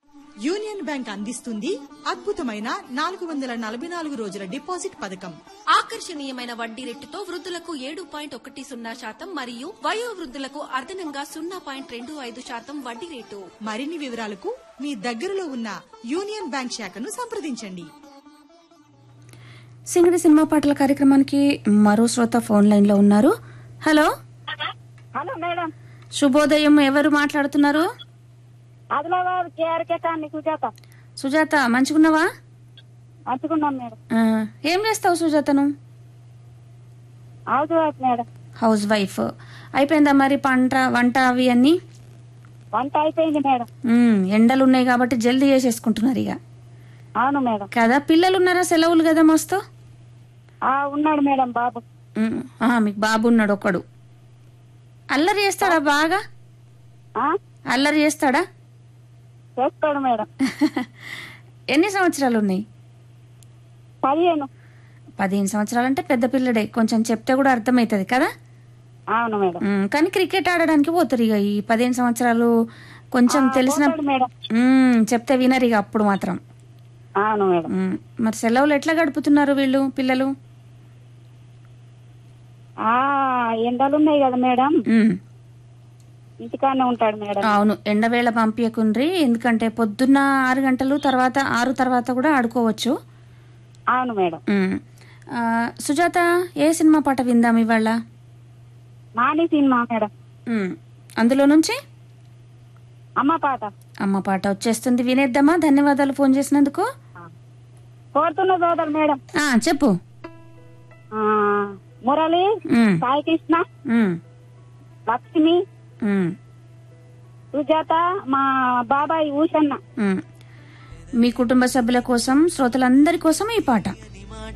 Union bank అందిస్తుంది అద్భుతమైన నాలుగు వందల నలభై నాలుగు రోజుల డిపాజిట్ పథకం ఆకర్షణీయమైన వడ్డీ రేటుతో వృద్ధులకు ఏడు పాయింట్ ఒకటి సున్నా శాతం మరియు వయో వృద్ధులకు అదనంగా సున్నా పాయింట్ రెండు ఐదు శాతం వడ్డీ రేటు మరిన్ని వివరాలకు మీ దగ్గరలో ఉన్న యూనియన్ బ్యాంక్ శాఖను సంప్రదించండి సింగడి సినిమా పాటల కార్యక్రమానికి మరో శ్రోత ఫోన్ లైన్ లో ఉన్నారు హలో హలో మేడం శుభోదయం ఎవరు మాట్లాడుతున్నారు ఆదిలాబాద్ కేఆర్కే కాలనీ సుజాత సుజాత మంచిగున్నావా మంచుకున్నాం మేడం ఆ, ఏం చేస్తావు సుజాతను housewife madam housewife అయిపోయిందా మరి పంట వంట అవి అన్ని వంట అయిపోయింది మేడం ఉమ్, ఎండలు ఉన్నాయి కాబట్టి జల్దీ చేసేసుకుంటున్నారు ఇక అవును మేడం కదా పిల్లలు ఉన్నారా సెలవులు కదా మస్తు ఆ ఉన్నాడు మేడం బాబు ఉమ్, ఆ, మీకు బాబు ఉన్నాడు ఒకడు అల్లరి చేస్తాడా బాగా ఆ అల్లరి చేస్తాడా చేస్తాడు మేడం ఎన్ని సంవత్సరాలు ఉన్నాయి పదిహేను పదిహేను సంవత్సరాలు అంటే పెద్ద పిల్లడే కొంచెం చెప్తే కూడా అర్థమవుతుంది కదా అవును మేడం ఉమ్, కానీ క్రికెట్ ఆడడానికి పోతారు ఇక ఈ పదిహేను సంవత్సరాలు కొంచెం తెలిసిన పోతాడు మేడం ఉమ్, చెప్తే వినరు ఇక అప్పుడు మాత్రం అవును మేడం ఉమ్, మరి సెలవులు ఎట్లా గడుపుతున్నారు వీళ్ళు పిల్లలు ఆ ఎండలు ఉన్నాయి కదా మేడం ఉమ్, ఇంటికాడనే ఉంటాడు మేడం అవును ఎండవేళ పంపించకుండ్రి ఎందుకంటే పొద్దున్న ఆరు గంటలు తర్వాత ఆరు తర్వాత కూడా ఆడుకోవచ్చు అవును మేడం ఉమ్. ఆ, సుజాత ఏ సినిమా పాట విందాం ఇవాళ నాని సినిమా మేడం ఉమ్, అందులో నుంచి అమ్మ పాట అమ్మ పాట వచ్చేస్తుంది వినేద్దామా ధన్యవాదాలు ఫోన్ చేసినందుకు కోరుతున్న సోదరు మేడం ఆ, చెప్పు ఆ మురళి ఉమ్, సాయి కృష్ణ ఉమ్, లక్ష్మి ఉమ్, సుజాత మా బాబాయ్ ఊషన్న ఉమ్. మీ కుటుంబ సభ్యుల కోసం శ్రోతలందరి కోసం ఈ పాట